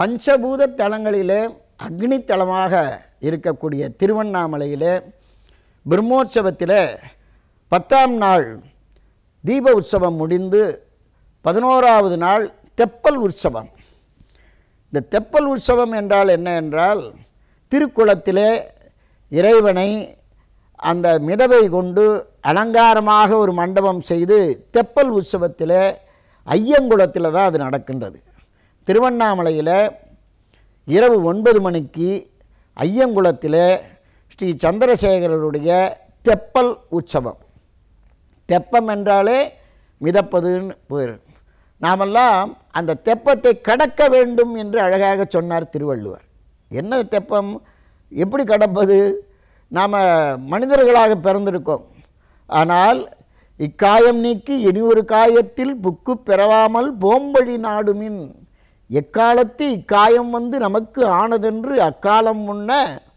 பஞ்சபூத தலங்களிலே அக்னி தலமாக இருக்கக்கூடிய திருவண்ணாமலையிலே பிரம்மோற்சவத்திலே பத்தாம் நாள் தீப உற்சவம் முடிந்து பதினோராவது நாள் தெப்பல் உற்சவம் இந்த தெப்பல் உற்சவம் என்றால் என்ன என்றால் திருக்குளத்திலே இறைவனை அந்த மிதவை கொண்டு அலங்காரமாக ஒரு மண்டபம் செய்து தெப்பல் உற்சவத்திலே ஐயங்குளத்தில் தான் அது நடக்கின்றது திருவண்ணாமலையில் இரவு ஒன்பது மணிக்கு ஐயங்குளத்திலே ஸ்ரீ சந்திரசேகரருடைய தெப்பல் உற்சவம் தெப்பம் என்றாலே மிதப்பதுன்னு பேர் நாமெல்லாம் அந்த தெப்பத்தை கடக்க வேண்டும் என்று அழகாக சொன்னார் திருவள்ளுவர் என்ன தெப்பம் எப்படி கடப்பது நாம் மனிதர்களாக பிறந்திருக்கோம் ஆனால் இக்காயம் நீக்கி இனி ஒரு காயத்தில் புக்கு பெறவாமல் போம்பழி நாடுமின் எக்காலத்து இக்காயம் வந்து நமக்கு ஆனதென்று அக்காலம் முன்ன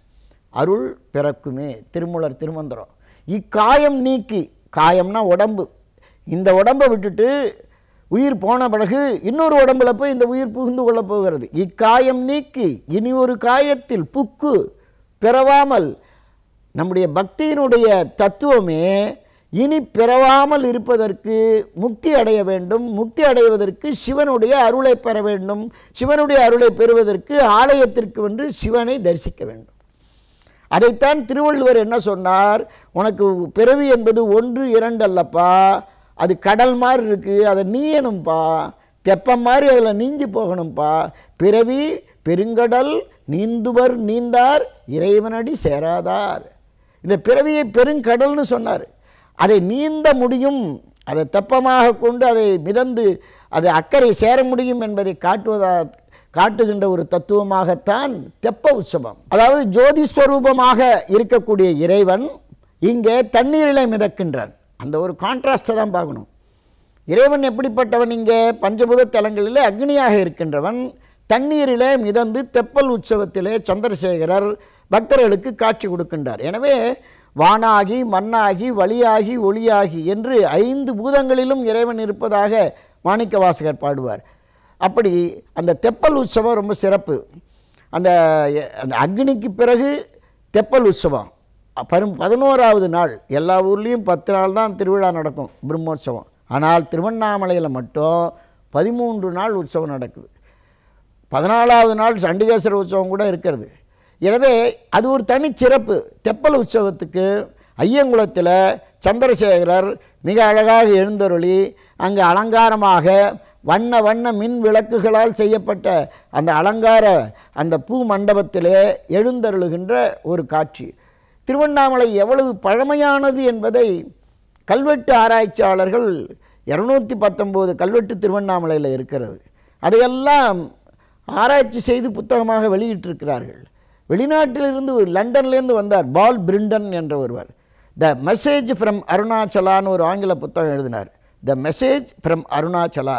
அருள் பிறக்குமே திருமூலர் திருமந்திரம் இக்காயம் நீக்கி காயம்னா உடம்பு இந்த உடம்பை விட்டுட்டு உயிர் போன பிறகு இன்னொரு உடம்புல போய் இந்த உயிர் புகுந்து கொள்ளப் போகிறது இக்காயம் நீக்கி இனி ஒரு காயத்தில் புக்கு பிறவாமல் நம்முடைய பக்தியினுடைய தத்துவமே இனி பிறவாமல் இருப்பதற்கு முக்தி அடைய வேண்டும் முக்தி அடைவதற்கு சிவனுடைய அருளை பெற வேண்டும் சிவனுடைய அருளை பெறுவதற்கு ஆலயத்திற்கு வந்து சிவனை தரிசிக்க வேண்டும் அதைத்தான் திருவள்ளுவர் என்ன சொன்னார் உனக்கு பிறவி என்பது ஒன்று இரண்டு அல்லப்பா அது கடல் மாதிரி இருக்குது அதை நீயணும்ப்பா தெப்பம் மாதிரி அதில் நீஞ்சி போகணும்ப்பா பிறவி பெருங்கடல் நீந்துவர் நீந்தார் இறைவனடி சேராதார் இந்த பிறவியை பெருங்கடல்னு சொன்னார் அதை நீந்த முடியும் அதை தெப்பமாக கொண்டு அதை மிதந்து அது அக்கறை சேர முடியும் என்பதை காட்டுவதா காட்டுகின்ற ஒரு தத்துவமாகத்தான் தெப்ப உற்சவம் அதாவது ஜோதி ஸ்வரூபமாக இருக்கக்கூடிய இறைவன் இங்கே தண்ணீரிலே மிதக்கின்றான் அந்த ஒரு கான்ட்ராஸ்டை தான் பார்க்கணும் இறைவன் எப்படிப்பட்டவன் இங்கே பஞ்சபூத தலங்களிலே அக்னியாக இருக்கின்றவன் தண்ணீரிலே மிதந்து தெப்பல் உற்சவத்திலே சந்திரசேகரர் பக்தர்களுக்கு காட்சி கொடுக்கின்றார் எனவே வானாகி மண்ணாகி வழியாகி ஒளியாகி என்று ஐந்து பூதங்களிலும் இறைவன் இருப்பதாக மாணிக்க வாசகர் பாடுவார் அப்படி அந்த தெப்பல் உற்சவம் ரொம்ப சிறப்பு அந்த அந்த அக்னிக்கு பிறகு தெப்பல் உற்சவம் பரும் பதினோராவது நாள் எல்லா ஊர்லேயும் பத்து நாள் தான் திருவிழா நடக்கும் பிரம்மோற்சவம் ஆனால் திருவண்ணாமலையில் மட்டும் பதிமூன்று நாள் உற்சவம் நடக்குது பதினாலாவது நாள் சண்டிகேஸ்வர உற்சவம் கூட இருக்கிறது எனவே அது ஒரு தனிச்சிறப்பு தெப்பல் உற்சவத்துக்கு ஐயங்குளத்தில் சந்திரசேகரர் மிக அழகாக எழுந்தருளி அங்கு அலங்காரமாக வண்ண வண்ண மின் விளக்குகளால் செய்யப்பட்ட அந்த அலங்கார அந்த பூ மண்டபத்திலே எழுந்தருளுகின்ற ஒரு காட்சி திருவண்ணாமலை எவ்வளவு பழமையானது என்பதை கல்வெட்டு ஆராய்ச்சியாளர்கள் இரநூத்தி பத்தொம்போது கல்வெட்டு திருவண்ணாமலையில் இருக்கிறது அதையெல்லாம் ஆராய்ச்சி செய்து புத்தகமாக வெளியிட்டிருக்கிறார்கள் வெளிநாட்டிலிருந்து ஒரு லண்டன்லேருந்து வந்தார் பால் பிரிண்டன் என்ற ஒருவர் த மெசேஜ் ஃப்ரம் அருணாச்சலான்னு ஒரு ஆங்கில புத்தகம் எழுதினார் த மெசேஜ் ஃப்ரம் அருணாச்சலா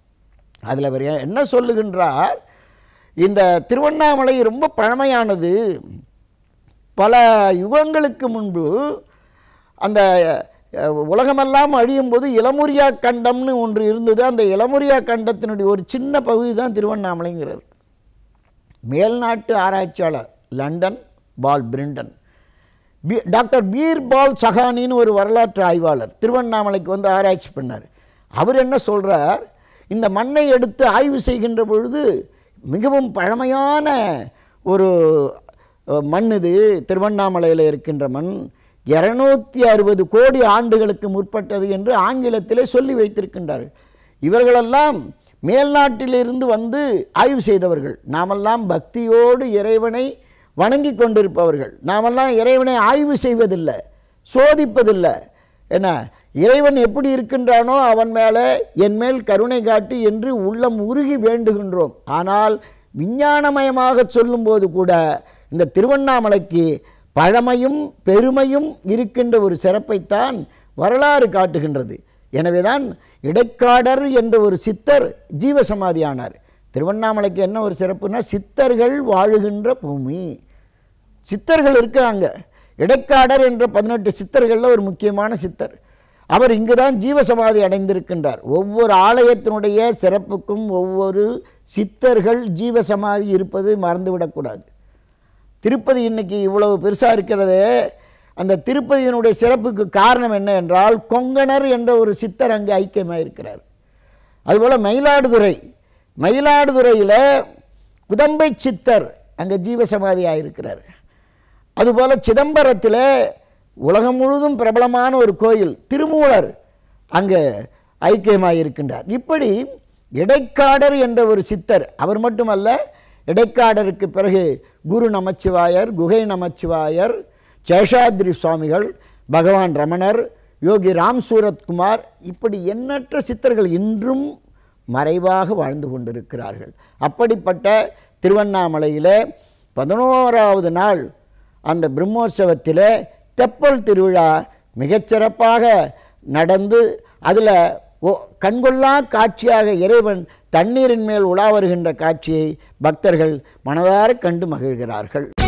அதில் அவர் என்ன சொல்லுகின்றார் இந்த திருவண்ணாமலை ரொம்ப பழமையானது பல யுகங்களுக்கு முன்பு அந்த அஹ், உலகமெல்லாம் அழியும் போது இளமுரியா கண்டம்னு ஒன்று இருந்தது அந்த இளமுரியா கண்டத்தினுடைய ஒரு சின்ன பகுதி தான் திருவண்ணாமலைங்கிறார் மேல்நாட்டு ஆராய்ச்சியாளர் லண்டன் பால் பிரிண்டன் பி டாக்டர் பீர்பால் சஹானின்னு ஒரு வரலாற்று ஆய்வாளர் திருவண்ணாமலைக்கு வந்து ஆராய்ச்சி பண்ணார் அவர் என்ன சொல்றார் இந்த மண்ணை எடுத்து ஆய்வு செய்கின்ற பொழுது மிகவும் பழமையான ஒரு அஹ், மண் இது திருவண்ணாமலையில் இருக்கின்ற மண் இரநூத்தி அறுபது கோடி ஆண்டுகளுக்கு முற்பட்டது என்று ஆங்கிலத்திலே சொல்லி வைத்திருக்கின்றார்கள் இவர்களெல்லாம் மேல்நாட்டிலிருந்து வந்து ஆய்வு செய்தவர்கள் நாமெல்லாம் பக்தியோடு இறைவனை வணங்கி கொண்டிருப்பவர்கள் நாமெல்லாம் இறைவனை ஆய்வு செய்வதில்லை சோதிப்பதில்லை என்ன இறைவன் எப்படி இருக்கின்றானோ அவன் மேலே என் மேல் கருணை காட்டி என்று உள்ளம் உருகி வேண்டுகின்றோம் ஆனால் விஞ்ஞானமயமாக சொல்லும்போது கூட இந்த திருவண்ணாமலைக்கு பழமையும் பெருமையும் இருக்கின்ற ஒரு சிறப்பைத்தான் வரலாறு காட்டுகின்றது எனவேதான் இடைக்காடர் என்ற ஒரு சித்தர் ஜீவசமாதியானார் திருவண்ணாமலைக்கு என்ன ஒரு சிறப்புனா சித்தர்கள் வாழுகின்ற பூமி சித்தர்கள் இருக்காங்க இடைக்காடர் என்ற பதினெட்டு சித்தர்களில் ஒரு முக்கியமான சித்தர் அவர் இங்கு தான் ஜீவசமாதி அடைந்திருக்கின்றார் ஒவ்வொரு ஆலயத்தினுடைய சிறப்புக்கும் ஒவ்வொரு சித்தர்கள் ஜீவசமாதி இருப்பது மறந்துவிடக்கூடாது திருப்பதி இன்னைக்கு இவ்வளவு பெருசாக இருக்கிறதே அந்த திருப்பதியினுடைய சிறப்புக்கு காரணம் என்ன என்றால் கொங்கணர் என்ற ஒரு சித்தர் அங்கே ஐக்கியமாக இருக்கிறார் அதுபோல் மயிலாடுதுறை மயிலாடுதுறையில் குதம்பை சித்தர் அங்கே ஜீவசமாதியாக இருக்கிறார் அதுபோல் சிதம்பரத்தில் உலகம் முழுதும் பிரபலமான ஒரு கோயில் திருமூலர் அங்கே ஐக்கியமாக இருக்கின்றார் இப்படி இடைக்காடர் என்ற ஒரு சித்தர் அவர் மட்டுமல்ல இடைக்காடருக்கு பிறகு குரு நமச்சிவாயர் குகை நமச்சிவாயர் சேஷாத்ரி சுவாமிகள் பகவான் ரமணர் யோகி ராம் சூரத்குமார் இப்படி எண்ணற்ற சித்தர்கள் இன்றும் மறைவாக வாழ்ந்து கொண்டிருக்கிறார்கள் அப்படிப்பட்ட திருவண்ணாமலையிலே பதினோராவது நாள் அந்த பிரம்மோற்சவத்திலே தெப்பல் திருவிழா மிகச்சிறப்பாக நடந்து அதில் ஓ கண்கொள்ளா காட்சியாக இறைவன் தண்ணீரின் மேல் உலா வருகின்ற காட்சியை பக்தர்கள் மனதார கண்டு மகிழ்கிறார்கள்